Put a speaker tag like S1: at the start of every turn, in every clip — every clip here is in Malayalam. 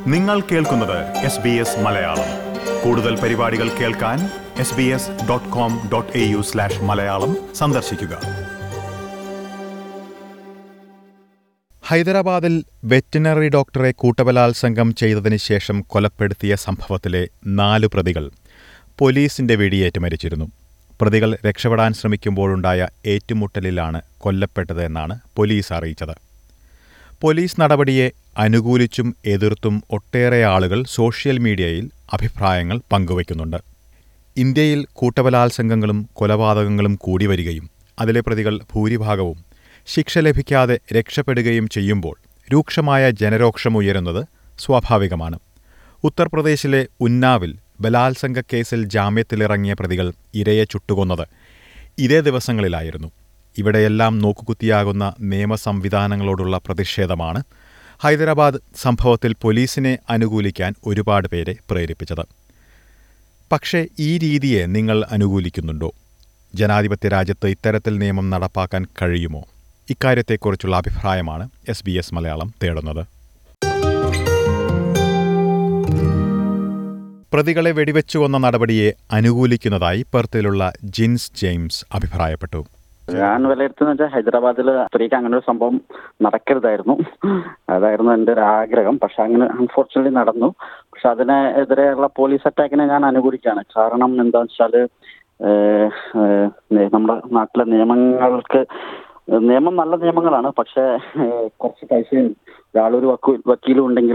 S1: നിങ്ങൾ കേൾക്കുന്നത് എസ് ബി എസ് മലയാളം കൂടുതൽ പരിപാടികൾ കേൾക്കാൻ S B S dot com dot A U slash Malayalam സന്ദർശിക്കുക ഹൈദരാബാദിൽ വെറ്റിനറി ഡോക്ടറെ കൂട്ടബലാത്സംഗം ചെയ്തതിന് ശേഷം കൊലപ്പെടുത്തിയ സംഭവത്തിലെ നാല് പ്രതികൾ പോലീസിന്റെ വെടിയേറ്റ് മരിച്ചിരുന്നു പ്രതികൾ രക്ഷപ്പെടാൻ ശ്രമിക്കുമ്പോഴുണ്ടായ ഏറ്റുമുട്ടലിലാണ് കൊല്ലപ്പെട്ടത് എന്നാണ് പോലീസ് അറിയിച്ചത് പോലീസ് നടപടിയെ അനുകൂലിച്ചും എതിർത്തും ഒട്ടേറെ ആളുകൾ സോഷ്യൽ മീഡിയയിൽ അഭിപ്രായങ്ങൾ പങ്കുവയ്ക്കുന്നുണ്ട് ഇന്ത്യയിൽ കൂട്ടബലാത്സംഗങ്ങളും കൊലപാതകങ്ങളും കൂടി വരികയും അതിലെ പ്രതികൾ ഭൂരിഭാഗവും ശിക്ഷ ലഭിക്കാതെ രക്ഷപ്പെടുകയും ചെയ്യുമ്പോൾ രൂക്ഷമായ ജനരോക്ഷമുയരുന്നത് സ്വാഭാവികമാണ് ഉത്തർപ്രദേശിലെ ഉന്നാവിൽ ബലാത്സംഗ കേസിൽ ജാമ്യത്തിലിറങ്ങിയ പ്രതികൾ ഇരയെ ചുട്ടുകൊന്നത് ഇതേ ദിവസങ്ങളിലായിരുന്നു ഇവിടെയെല്ലാം നോക്കുകുത്തിയാകുന്ന നിയമ സംവിധാനങ്ങളോടുള്ള പ്രതിഷേധമാണ് ഹൈദരാബാദ് സംഭവത്തിൽ പോലീസിനെ അനുകൂലിക്കാൻ ഒരുപാട് പേരെ പ്രേരിപ്പിച്ചത് പക്ഷേ ഈ രീതിയെ നിങ്ങൾ അനുകൂലിക്കുന്നുണ്ടോ ജനാധിപത്യ രാജ്യത്ത് ഇത്തരത്തിൽ നിയമം നടപ്പാക്കാൻ കഴിയുമോ ഇക്കാര്യത്തെക്കുറിച്ചുള്ള അഭിപ്രായമാണ് എസ് ബി എസ് മലയാളം തേടുന്നത് പ്രതികളെ വെടിവെച്ചു കൊന്ന നടപടിയെ അനുകൂലിക്കുന്നതായി പെർത്തിലുള്ള ജിൻസ് ജെയിംസ് അഭിപ്രായപ്പെട്ടു
S2: ഞാൻ വിലയിരുത്തുന്ന വെച്ചാൽ ഹൈദരാബാദിൽ സ്ത്രീക്ക് അങ്ങനെ ഒരു സംഭവം നടക്കരുതായിരുന്നു അതായിരുന്നു എൻ്റെ ഒരു ആഗ്രഹം പക്ഷെ അങ്ങനെ അൺഫോർച്ചുനേറ്റ്ലി നടന്നു പക്ഷെ അതിനെതിരെയുള്ള പോലീസ് അറ്റാക്കിനെ ഞാൻ അനുകൂലിക്കുകയാണ് കാരണം എന്താണെന്ന് വെച്ചാൽ നമ്മുടെ നാട്ടിലെ നിയമങ്ങൾക്ക് നിയമം നല്ല നിയമങ്ങളാണ് പക്ഷേ ഏഹ്, കുറച്ച് പൈസയും ഒരാളൊരു വക്കൂ വക്കീലും ഉണ്ടെങ്കിൽ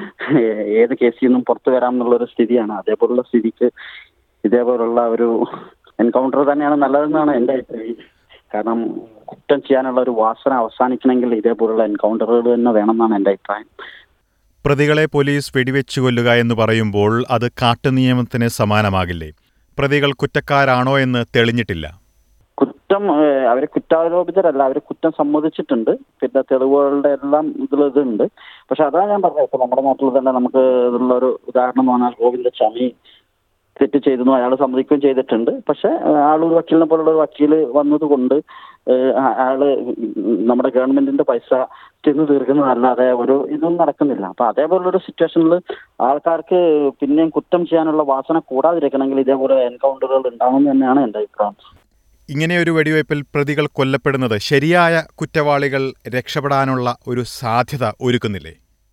S2: ഏത് കേസിൽ നിന്നും പുറത്തു വരാം എന്നുള്ളൊരു സ്ഥിതിയാണ് അതേപോലുള്ള സ്ഥിതിക്ക് ഇതേപോലുള്ള ഒരു എൻകൗണ്ടർ തന്നെയാണ് നല്ലതെന്നാണ് എൻ്റെ അഭിപ്രായം കാരണം കുറ്റം ചെയ്യാനുള്ള ഒരു വാസന അവസാനിക്കണമെങ്കിൽ ഇതേപോലുള്ള എൻകൗണ്ടറുകൾ തന്നെ വേണമെന്നാണ് എൻ്റെ അഭിപ്രായം
S1: പ്രതികളെ പോലീസ് വെടിവെച്ചു കൊല്ലുക എന്ന് പറയുമ്പോൾ അത് കാട്ടുനിയമത്തിന് സമാനമാകില്ലേ പ്രതികൾ കുറ്റക്കാരാണോ എന്ന് തെളിഞ്ഞിട്ടില്ല
S2: കുറ്റം ഏഹ്, അവര് കുറ്റാരോപിതരല്ല അവര് കുറ്റം സമ്മതിച്ചിട്ടുണ്ട് പിന്നെ തെളിവുകളുടെ എല്ലാം ഇതിൽ ഇതുണ്ട് പക്ഷെ അതാ ഞാൻ പറഞ്ഞത് ഇപ്പൊ നമ്മുടെ നാട്ടിൽ തന്നെ നമുക്ക് ഉള്ള ഒരു ഉദാഹരണം എന്ന് പറഞ്ഞാൽ ഗോവിന്ദ ചമി തെറ്റ് ചെയ്തെന്നു അയാൾ സമ്മതിക്കുകയും ചെയ്തിട്ടുണ്ട് പക്ഷെ ആളൊരു വക്കീലിനെ പോലുള്ള ഒരു വക്കീൽ വന്നതുകൊണ്ട് ഏഹ്, ആ- അയാള് നമ്മുടെ ഗവൺമെന്റിന്റെ പൈസ തിന്നു തീർക്കുന്നതല്ലാതെ ഒരു ഇതൊന്നും നടക്കുന്നില്ല അപ്പൊ അതേപോലുള്ള ഒരു സിറ്റുവേഷനിൽ ആൾക്കാർക്ക് പിന്നെയും കുറ്റം ചെയ്യാനുള്ള വാസന കൂടാതിരിക്കണമെങ്കിൽ ഇതേപോലെ എൻകൗണ്ടറുകൾ ഉണ്ടാവും തന്നെയാണ് എൻ്റെ അഭിപ്രായം
S1: ഇങ്ങനെയൊരു വെടിവയ്പിൽ പ്രതികൾ കൊല്ലപ്പെടുന്നത് ശരിയായ കുറ്റവാളികൾ രക്ഷപ്പെടാനുള്ള ഒരു സാധ്യത ഒരുക്കുന്നില്ലേ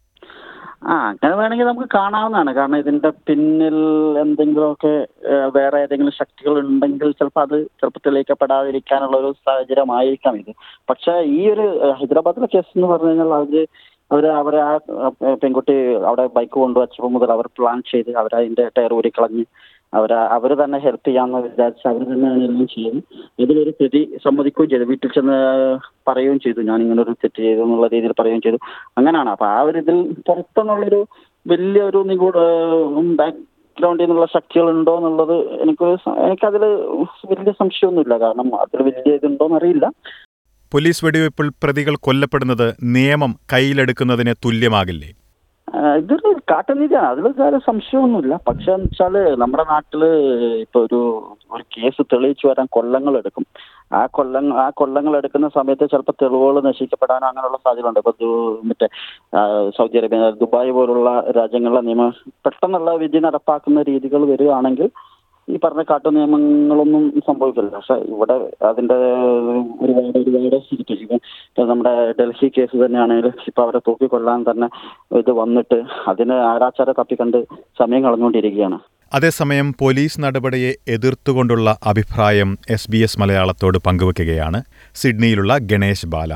S2: ആ അങ്ങനെ വേണമെങ്കിൽ നമുക്ക് കാണാവുന്നതാണ് കാരണം ഇതിന്റെ പിന്നിൽ എന്തെങ്കിലുമൊക്കെ ഏഹ്, വേറെ ഏതെങ്കിലും ശക്തികൾ ഉണ്ടെങ്കിൽ ചിലപ്പോൾ അത് ചിലപ്പോൾ തെളിയിക്കപ്പെടാതിരിക്കാനുള്ള ഒരു സാഹചര്യമായിരിക്കാം ഇത് പക്ഷെ ഈ ഒരു ഏഹ്, ഹൈദരാബാദിലെ കേസ് എന്ന് പറഞ്ഞു കഴിഞ്ഞാൽ അവര് അവര് അവരെ ആ ഏഹ്, പെൺകുട്ടി അവിടെ ബൈക്ക് കൊണ്ടുവച്ചപ്പോൾ മുതൽ അവർ പ്ലാൻ ചെയ്ത് അവരതിന്റെ ടയർ ഊരിക്കളഞ്ഞ് അവര് അവർ തന്നെ ഹെൽപ്പ് ചെയ്യാമെന്ന് വിചാരിച്ച് അവർ തന്നെയാണ് എല്ലാം ചെയ്തത് ഇതിലൊരു പ്രതി സമ്മതിക്കുകയും ചെയ്തു വീട്ടിൽ ചെന്ന് പറയുകയും ചെയ്തു ഞാൻ ഇങ്ങനെ ഒരു തെറ്റ് ചെയ്തു എന്നുള്ള രീതിയിൽ പറയുകയും ചെയ്തു അങ്ങനെയാണ് അപ്പൊ ആ ഒരു ഇതിൽ പുറത്തുനിന്നുള്ളൊരു വലിയൊരു നിഗൂഢ ബാക്ക്ഗ്രൗണ്ടിൽ നിന്നുള്ള ശക്തികൾ ഉണ്ടോ എന്നുള്ളത് എനിക്കൊരു സ- എനിക്കതിൽ വലിയ സംശയമൊന്നുമില്ല കാരണം അതിൽ വലിയ ഇതുണ്ടോന്ന് അറിയില്ല
S1: പോലീസ് വെടിവയ്പിൽ പ്രതികൾ കൊല്ലപ്പെടുന്നത് നിയമം കയ്യിലെടുക്കുന്നതിന് തുല്യമാകില്ലേ
S2: ആ, ഇതൊരു കാട്ടുനീതിയാണ് അതിൽ കാര്യം സംശയമൊന്നുമില്ല പക്ഷെ എന്ന് വെച്ചാല് നമ്മുടെ നാട്ടില് ഇപ്പൊ ഒരു ഒരു കേസ് തെളിയിച്ചു വരാൻ കൊല്ലങ്ങൾ എടുക്കും ആ കൊല്ലങ്ങൾ ആ കൊല്ലങ്ങൾ എടുക്കുന്ന സമയത്ത് ചിലപ്പോൾ തെളിവുകൾ നശിക്കപ്പെടാനോ അങ്ങനെയുള്ള സാധ്യതയുണ്ട് ഇപ്പൊ ദു- മറ്റേ ആ, സൗദി അറേബ്യ ദുബായ് പോലുള്ള രാജ്യങ്ങളിലെ നിയമം പെട്ടെന്നുള്ള വിധി നടപ്പാക്കുന്ന രീതികൾ വരികയാണെങ്കിൽ ഈ പറഞ്ഞ കാട്ടു നിയമങ്ങളൊന്നും സംഭവിക്കില്ല പക്ഷെ ഇവിടെ അതിന്റെ ഒരുപാട് ഒരുപാട് സിറ്റുവേഷൻ ഇപ്പൊ നമ്മുടെ ഡൽഹി കേസ് തന്നെയാണെങ്കിൽ ഇപ്പൊ അവരെ തൂക്കിക്കൊല്ലാൻ തന്നെ ഇത് വന്നിട്ട് അതിന് ആരാച്ചാരെ തപ്പിക്കണ്ട് സമയം കളഞ്ഞുകൊണ്ടിരിക്കുകയാണ്
S1: അതേസമയം പോലീസ് നടപടിയെ എതിർത്തുകൊണ്ടുള്ള അഭിപ്രായം എസ് ബി എസ് മലയാളത്തോട് പങ്കുവയ്ക്കുകയാണ് സിഡ്നിയിലുള്ള ഗണേശ് ബാല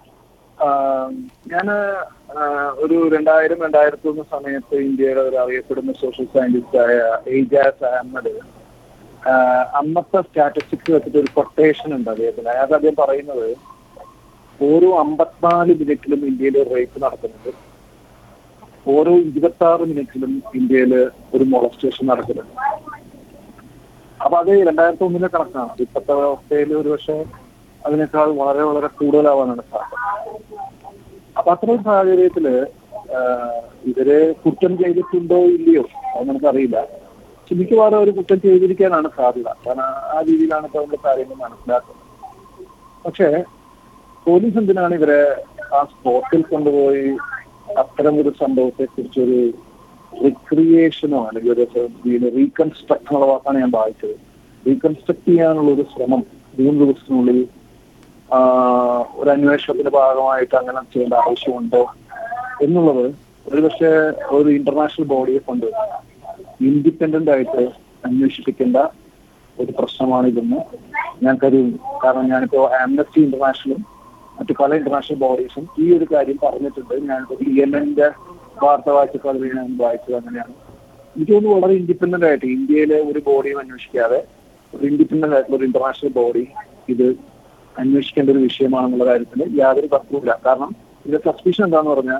S3: ഞാൻ ഒരു രണ്ടായിരം രണ്ടായിരത്തി ഒന്ന് സമയത്ത് ഇന്ത്യയുടെ ഒരു അറിയപ്പെടുന്ന സോഷ്യൽ സയന്റിസ്റ്റ് ആയ എയ്ജാസ് അഹമ്മദ് ആഹ് അന്നത്തെ സ്റ്റാറ്റിസ്റ്റിക്സ് വെച്ചിട്ട് ഒരു കൊട്ടേഷൻ ഉണ്ട് അദ്ദേഹത്തിന് അതായത് അദ്ദേഹം പറയുന്നത് ഓരോ അമ്പത്തിനാല് മിനിറ്റിലും ഇന്ത്യയിൽ റേപ്പ് നടക്കുന്നുണ്ട് ഓരോ ഇരുപത്തി ആറ് മിനിറ്റിലും ഇന്ത്യയിൽ ഒരു മൊളസ്റ്റേഷൻ നടക്കുന്നുണ്ട് അപ്പൊ അത് രണ്ടായിരത്തി ഒന്നിലെ കണക്കാണ് ഇപ്പോഴത്തെ അവസ്ഥയിൽ ഒരു പക്ഷേ അതിനേക്കാൾ വളരെ വളരെ കൂടുതലാവാനാണ് സാധ്യത അപ്പൊ അത്രയും സാഹചര്യത്തില് ആഹ് ഇവര് കുറ്റം ചെയ്തിട്ടുണ്ടോ ഇല്ലയോ അത് നമുക്കറിയില്ല പക്ഷെ മിക്കവാറും ഒരു കുറ്റം ചെയ്തിരിക്കാനാണ് സാധ്യത കാരണം ആ രീതിയിലാണ് ഇപ്പൊ നമ്മൾ കാര്യങ്ങൾ മനസ്സിലാക്കുന്നത് പക്ഷേ പോലീസ് എന്തിനാണ് ഇവരെ ആ സ്പോട്ടിൽ കൊണ്ടുപോയി അത്തരം ഒരു സംഭവത്തെ കുറിച്ചൊരു റിക്രിയേഷനോ അല്ലെങ്കിൽ ഒരു റീകൺസ്ട്രക്ട് എന്നുള്ള വാക്കാണ് ഞാൻ വായിച്ചത് റീകൺസ്ട്രക്ട് ചെയ്യാനുള്ള ഒരു ശ്രമം മൂന്ന് ദിവസത്തിനുള്ളിൽ ആ, ഒരു അന്വേഷണത്തിന്റെ ഭാഗമായിട്ട് അങ്ങനെ ചെയ്യേണ്ട ആവശ്യമുണ്ടോ എന്നുള്ളത് ഒരുപക്ഷെ ഒരു ഇന്റർനാഷണൽ ബോഡിയെ കൊണ്ട് ഇൻഡിപെൻഡന്റ് ആയിട്ട് അന്വേഷിപ്പിക്കേണ്ട ഒരു പ്രശ്നമാണിതെന്ന് ഞാൻ കരുതുന്നു കാരണം ഞാനിപ്പോ ആംനസ്റ്റി ഇന്റർനാഷണലും മറ്റു പല ഇന്റർനാഷണൽ ബോഡീസും ഈ ഒരു കാര്യം പറഞ്ഞിട്ടുണ്ട് ഞാനിപ്പോ ഇ എൻ എന്റെ വാർത്ത വായിച്ചപ്പോൾ അതിൽ ഞാൻ വായിച്ചത് അങ്ങനെയാണ് എനിക്ക് തോന്നുന്നു വളരെ ഇൻഡിപെൻഡന്റ് ആയിട്ട് ഇന്ത്യയിലെ ഒരു ബോഡിയും അന്വേഷിക്കാതെ ഒരു ഇൻഡിപെൻഡന്റ് ആയിട്ടുള്ള ഒരു ഇന്റർനാഷണൽ ബോഡി ഇത് അന്വേഷിക്കേണ്ട ഒരു വിഷയമാണെന്നുള്ള കാര്യത്തിൽ യാതൊരു തർക്കവുമില്ല കാരണം ഇതിന്റെ സസ്പിഷൻ എന്താന്ന് പറഞ്ഞാൽ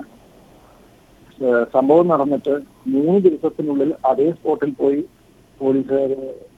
S3: ഏഹ് സംഭവം നടന്നിട്ട് മൂന്ന് ദിവസത്തിനുള്ളിൽ അതേ സ്പോട്ടിൽ പോയി പോലീസുകാർ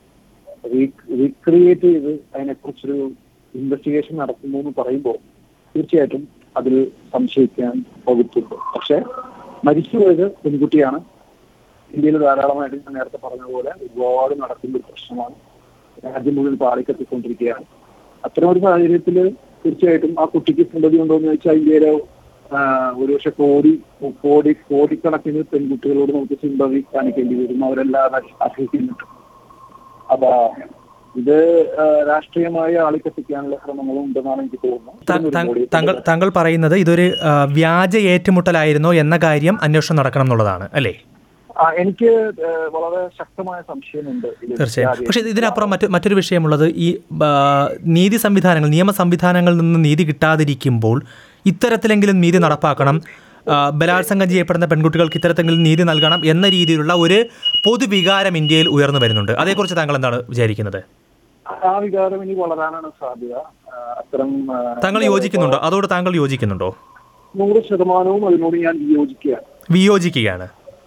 S3: റീക്രിയേറ്റ് ചെയ്ത് അതിനെക്കുറിച്ചൊരു ഇൻവെസ്റ്റിഗേഷൻ നടത്തുന്നു എന്ന് പറയുമ്പോൾ തീർച്ചയായിട്ടും അതിൽ സംശയിക്കാൻ വകുപ്പുണ്ട് പക്ഷെ മരിച്ചുപോയത് പെൺകുട്ടിയാണ് ഇന്ത്യയിൽ ധാരാളമായിട്ട് ഞാൻ നേരത്തെ പറഞ്ഞ പോലെ ഒരുപാട് നടക്കുന്ന ഒരു പ്രശ്നമാണ് രാജ്യം മുഴുവൻ പാളിക്കത്തിക്കൊണ്ടിരിക്കുകയാണ് അത്തരം ഒരു സാഹചര്യത്തിൽ തീർച്ചയായിട്ടും ആ കുട്ടിക്ക് സിമ്പതി ഉണ്ടോ എന്ന് ചോദിച്ചാൽ ഇന്ത്യയിലെ ആ, ഒരുപക്ഷെ കോടി കോടി കോടിക്കണക്കിന് പെൺകുട്ടികളോട് നമുക്ക് സിമ്പതി കാണിക്കേണ്ടി വരും അവരെല്ലാം അർഹിക്കുന്നുണ്ട് അപ്പൊ ഇത് ആ, രാഷ്ട്രീയമായി ആളിക്കത്തിക്കാനുള്ള ശ്രമങ്ങളും ഉണ്ടെന്നാണ് എനിക്ക് തോന്നുന്നത്
S4: ത-
S3: ഇത്തരം ഒരു
S4: ത-
S3: ബോഡിയെ
S4: താങ്കൾ താങ്കൾ പറയുന്നത് ഇതൊരു ആ, വ്യാജ ഏറ്റുമുട്ടലായിരുന്നോ എന്ന കാര്യം അന്വേഷണം നടക്കണം എന്നുള്ളതാണ് അല്ലേ
S3: ആ, എനിക്ക് ആ, വളരെ ശക്തമായ സംശയമുണ്ട് ഇതിൽ.
S4: തീർച്ചയായും പക്ഷേ ഇതിനപ്പുറം മറ്റ് മറ്റൊരു വിഷയമുള്ളത് ഈ ആ, നീതി സംവിധാനങ്ങൾ നിയമ സംവിധാനങ്ങളിൽ നിന്ന് നീതി കിട്ടാതിരിക്കുമ്പോൾ ഇത്തരത്തിലെങ്കിലും നീതി നടപ്പാക്കണം ആ, ബലാത്സംഗം ചെയ്യപ്പെടുന്ന പെൺകുട്ടികൾക്ക് ഇത്തരത്തിലെങ്കിലും നീതി നൽകണം എന്ന രീതിയിലുള്ള ഒരു പൊതുവികാരം ഇന്ത്യയിൽ ഉയർന്നു വരുന്നുണ്ട് അതേക്കുറിച്ച് താങ്കൾ എന്താണ് വിചാരിക്കുന്നത്
S3: ആ വികാരം ഇനി വളരാനാണ് സാധ്യത ആ, അത്തരം ആ,
S4: താങ്കൾ യോജിക്കുന്നുണ്ടോ അതോട് താങ്കൾ യോജിക്കുന്നുണ്ടോ
S3: നൂറ് ശതമാനവും അതിനോട് ഞാൻ വിയോജിക്കുകയാണ്
S4: വിയോജിക്കുകയാണ്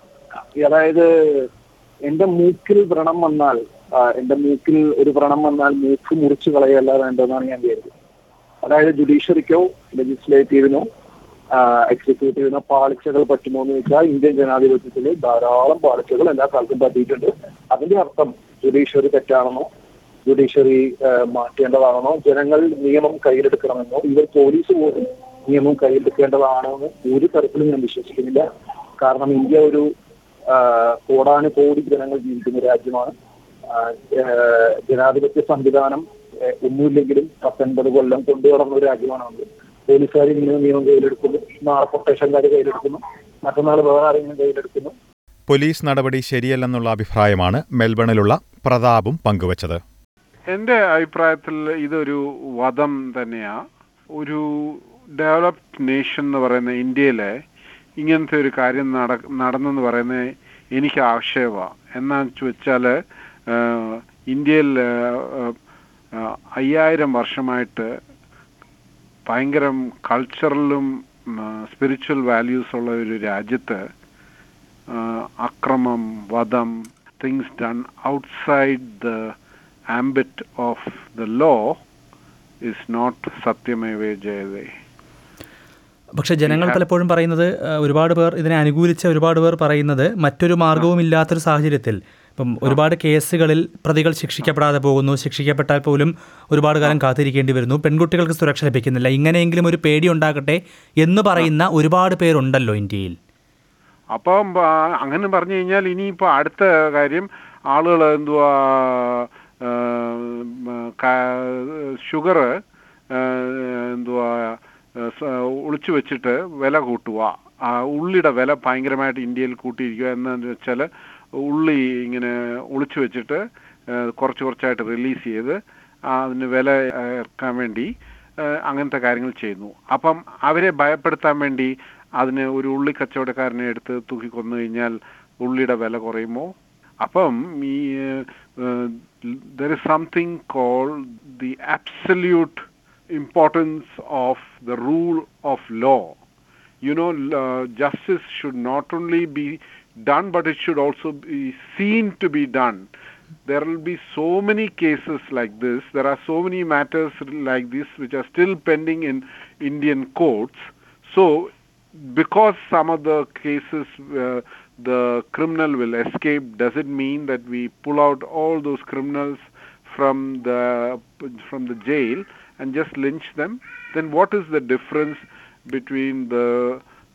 S3: അതായത് എന്റെ മൂക്കിൽ വ്രണം വന്നാൽ ആ, എന്റെ മൂക്കിൽ ഒരു വ്രണം വന്നാൽ മൂക്ക് മുറിച്ചു കളയല്ല വേണ്ടതെന്നാണ് ഞാൻ കരുതുന്നത് അതായത് ജുഡീഷ്യറിക്കോ ലെജിസ്ലേറ്റീവിനോ എക്സിക്യൂട്ടീവിനോ പാളിച്ചകൾ പറ്റുമോ എന്ന് വെച്ചാൽ ഇന്ത്യൻ ജനാധിപത്യത്തിൽ ധാരാളം പാളിച്ചകൾ എല്ലാ കാലത്തും പറ്റിയിട്ടുണ്ട് അതിന്റെ അർത്ഥം ജുഡീഷ്യറി തെറ്റാണെന്നോ ജുഡീഷ്യറി മാറ്റേണ്ടതാണെന്നോ ജനങ്ങൾ നിയമം കയ്യിലെടുക്കണമെന്നോ ഇവർ പോലീസ് പോലും നിയമം കയ്യിലെടുക്കേണ്ടതാണോ എന്ന് ഒരു തരത്തിലും ഞാൻ വിശ്വസിക്കുന്നില്ല കാരണം ഇന്ത്യ ഒരു ആ, കോടാനുകോടി ജനങ്ങൾ ജീവിക്കുന്ന രാജ്യമാണ് ആ, ഏഹ്, ജനാധിപത്യ സംവിധാനം ഏഹ്, ഒന്നുമില്ലെങ്കിലും പത്തൊൻപത് കൊല്ലം കൊണ്ടു നടന്ന ഒരു രാജ്യമാണ് നമുക്ക് പോലീസുകാർ ഇങ്ങനെ നിയമം കയ്യിലെടുക്കുന്നു നാളെ പൊട്ടേഷൻകാർ കയ്യിലെടുക്കുന്നു മറ്റന്നാൾ വേറെ ആരെങ്കിലും കയ്യിലെടുക്കുന്നു
S1: പോലീസ് നടപടി ശരിയല്ലെന്നുള്ള അഭിപ്രായമാണ് മെൽബണിലുള്ള പ്രതാപും പങ്കുവച്ചത്
S5: എൻ്റെ അഭിപ്രായത്തിൽ ഇതൊരു വധം തന്നെയാ ഒരു ഡെവലപ്ഡ് നേഷൻ എന്ന് പറയുന്ന ഇന്ത്യയിലെ ഇങ്ങനത്തെ ഒരു കാര്യം നട നടന്നെന്ന് പറയുന്നത് എനിക്ക് ആക്ഷേപമാണ് എന്നാന്ന് വെച്ചാൽ ഇന്ത്യയിൽ ആ, ആ, അയ്യായിരം വർഷമായിട്ട് ഭയങ്കരം കൾച്ചറലും സ്പിരിച്വൽ വാല്യൂസ് ഉള്ള ഒരു രാജ്യത്ത് ആ, അക്രമം വധം things done outside the ambit of the law is not Satyameva Jayate
S4: പക്ഷേ ജനങ്ങൾ പലപ്പോഴും പറയുന്നത് ആ, ഒരുപാട് പേർ ഇതിനെ അനുകൂലിച്ച ഒരുപാട് പേർ പറയുന്നത് മറ്റൊരു മാർഗവും ഇല്ലാത്തൊരു സാഹചര്യത്തിൽ ഇപ്പം ഒരുപാട് കേസുകളിൽ പ്രതികൾ ശിക്ഷിക്കപ്പെടാതെ പോകുന്നു ശിക്ഷിക്കപ്പെട്ടാൽ പോലും ഒരുപാട് കാലം കാത്തിരിക്കേണ്ടി വരുന്നു പെൺകുട്ടികൾക്ക് സുരക്ഷ ലഭിക്കുന്നില്ല ഇങ്ങനെയെങ്കിലും ഒരു പേടി ഉണ്ടാകട്ടെ എന്ന് പറയുന്ന ഒരുപാട് പേരുണ്ടല്ലോ ഇന്ത്യയിൽ
S5: അപ്പം ആ, അങ്ങനെ പറഞ്ഞു കഴിഞ്ഞാൽ ഇനിയിപ്പോൾ അടുത്ത കാര്യം ആളുകൾ എന്തുവാ ഷുഗർ എന്തുവാ സ- ഒളിച്ചു വെച്ചിട്ട് വില കൂട്ടുക ആ ഉള്ളിയുടെ വില ഭയങ്കരമായിട്ട് ഇന്ത്യയിൽ കൂട്ടിയിരിക്കുക എന്താണെന്ന് വെച്ചാൽ ഉള്ളി ഇങ്ങനെ ഒളിച്ചു വെച്ചിട്ട് ആ, കുറച്ച് കുറച്ചായിട്ട് റിലീസ് ചെയ്ത് ആ, അതിന് വില ആ, ഇറക്കാൻ വേണ്ടി ആ, അങ്ങനത്തെ കാര്യങ്ങൾ ചെയ്യുന്നു അപ്പം അവരെ ഭയപ്പെടുത്താൻ വേണ്ടി അതിന് ഒരു ഉള്ളി കച്ചവടക്കാരനെ എടുത്ത് തൂക്കി കൊന്നു കഴിഞ്ഞാൽ ഉള്ളിയുടെ വില കുറയുമോ അപ്പം ഈ there is something call the absolute importance of the rule of law you know, uh, justice should not only be done, but it should also be seen to be done. There will be so many cases like this. There are so many matters like this which are still pending in Indian courts. So, because some of the cases uh, the criminal will escape, does it mean that we pull out all those criminals from the from the jail and just lynch them? Then what is the difference between the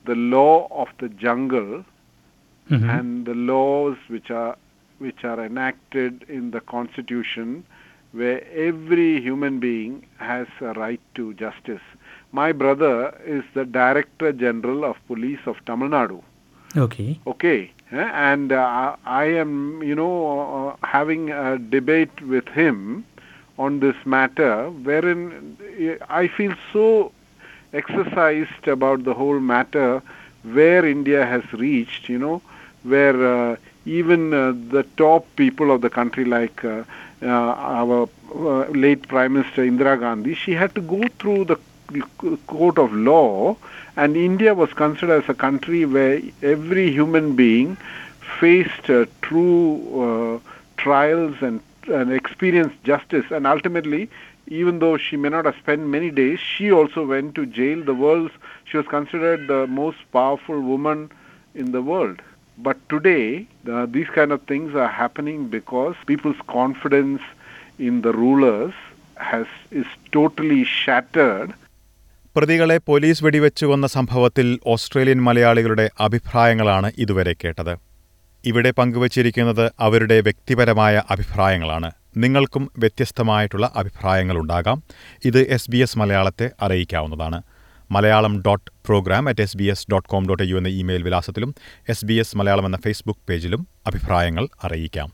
S5: the law of the jungle
S4: ഉം.
S5: and the laws which are which are enacted in the constitution where every human being has a right to justice my brother is the director general of police of tamil nadu
S4: okay
S5: okay eh, and uh, i am you know uh, having a debate with him on this matter wherein uh, i feel so exercised about the whole matter where india has reached you know where uh, even uh, the top people of the country like uh, uh, our uh, late prime minister indira gandhi she had to go through the court of law and india was considered as a country where every human being faced uh, true uh, trials and, and experienced justice and ultimately even though she may not have spent many days she also went to jail the world's she was considered the most powerful woman in the world but today uh, these kind of things are happening because people's confidence in the rulers has is totally shattered
S1: പ്രതികളെ പോലീസ് വെടിവെച്ചു കൊന്ന സംഭവത്തിൽ ഓസ്ട്രേലിയൻ മലയാളികളുടെ അഭിപ്രായങ്ങളാണ് ഇതുവരെ കേട്ടത് ഇവിടെ പങ്കുവച്ചിരിക്കുന്നത് അവരുടെ വ്യക്തിപരമായ അഭിപ്രായങ്ങളാണ് നിങ്ങൾക്കും വ്യത്യസ്തമായിട്ടുള്ള അഭിപ്രായങ്ങളുണ്ടാകാം ഇത് എസ് ബി എസ് മലയാളത്തെ അറിയിക്കാവുന്നതാണ് Malayalam dot program at S B S dot com dot A U email വിലാസത്തിലും എസ് ബി എസ് മലയാളം എന്ന ഫേസ്ബുക്ക് പേജിലും അഭിപ്രായങ്ങൾ അറിയിക്കാം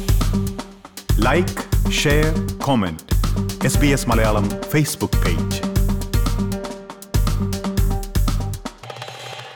S6: like share comment S B S Malayalam Facebook page